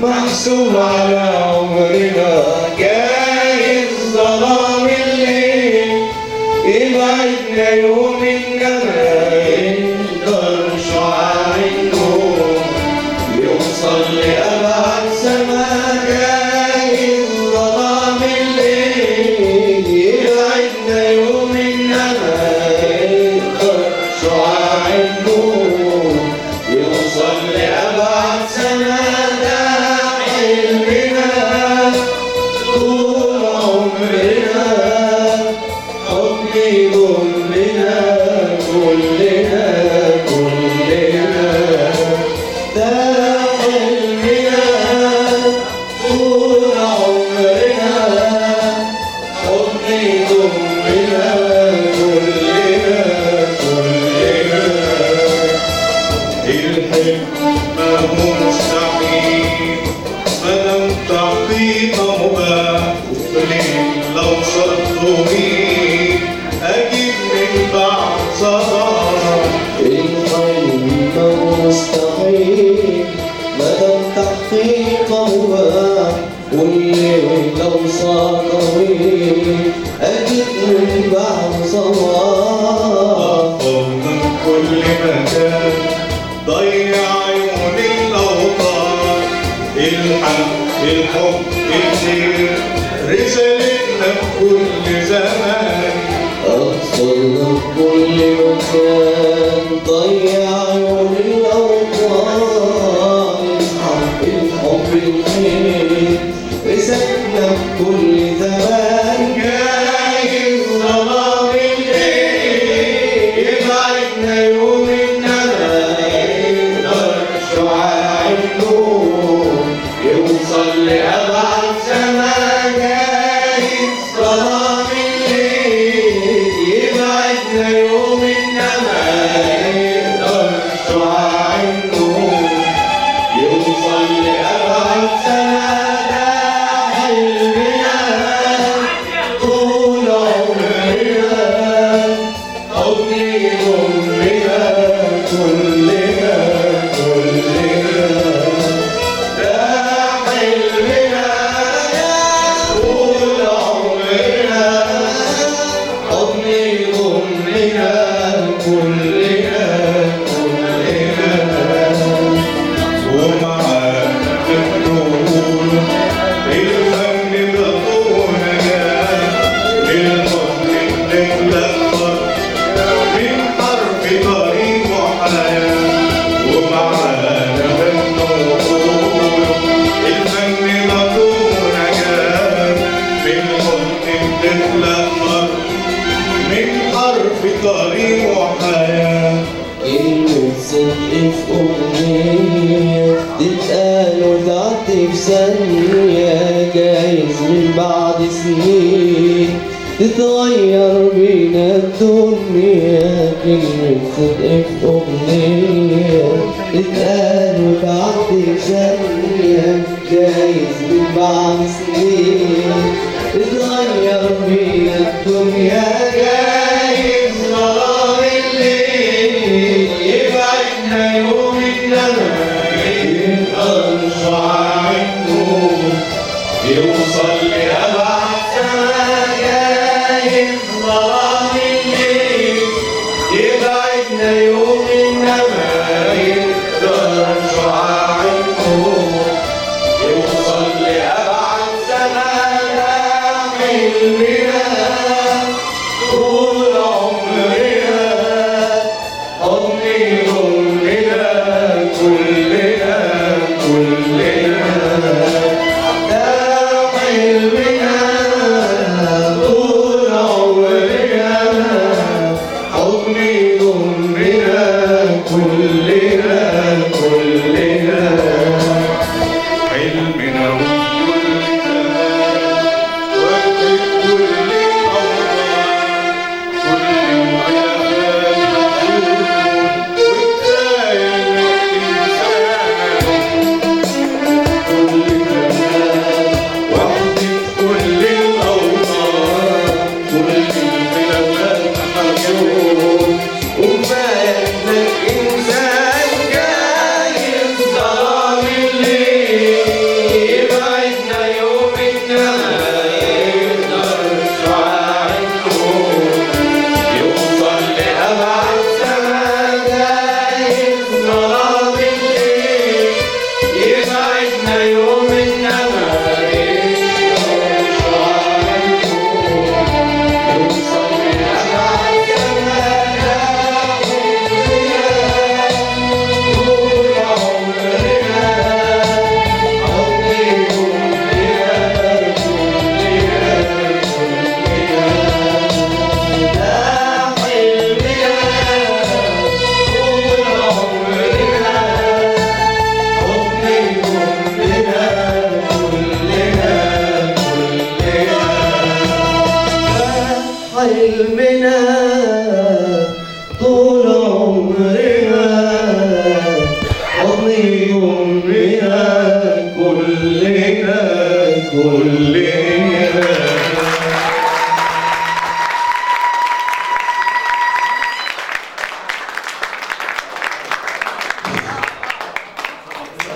محسوب على عمرنا جايز ظلام الليل يبعدنا يوم إنما يقدر شعاع النور يوصل لأبعد سما جايز ظلام الليل يبعدنا يوم إنما يقدر شعاع النور يوصل لأبعد سما ده حلمنا طول عمرنا حب يضمنا كلنا كلنا ده حلمنا طول عمرنا حب يضمنا كلنا كلنا الحلم ما هو مستحيل مادام تحقيقه مباح ليه لو شرطه مين اجيب من بعد صباح الحلم مستحيل مدام تحقيقه مباح والليل لو صار طويل أجد من بعد صباح أفضل من كل مكان ضيع عيون الأوطان الحق الحب الخير رسالتنا في كل زمان أوصلنا بكل مكان ضيع عيون الأوطان الحب الحب الخير رسالتنا بكل زمان جاي ظلام الليل يبعدنا يوم الندى يقدر شعاع النور يوصل لأبعد سما جاي ظلام الليل يبعدنا يوم النما يقدر شعاع النور يوصل لأبعد سما ده حلمنا طول عمرنا حب يضمنا كلنا كلنا ده حلمنا طول عمرنا حب يضمنا كلنا كلنا ومعاك النور الفن بطولنا للحب نتلفر من حرف طريق وحياة ومعانا النور الفن بطولنا بالحب نتلفر من حرف طريق وحياة كلمة صدق في أغنية تتقال وتعطي في ثانية جايز من بعد سنين تتغير بينا الدنيا كلمة صدق في أغنية تتقال وتعطي في ثانية جايز من بعد سنين تتغير بينا الدنيا جايز ظلام الليل يبعدنا يوم النما يبقى شعاع النور يوصل لأبعد سما جايز ظلام الليل يبعدنا يوم النما يقدر شعاع النور يوصل لأبعد سما حلمنا طول عمرنا حضن يضمنا كلنا كلنا ده حلمنا يوم بنا كلنا كلنا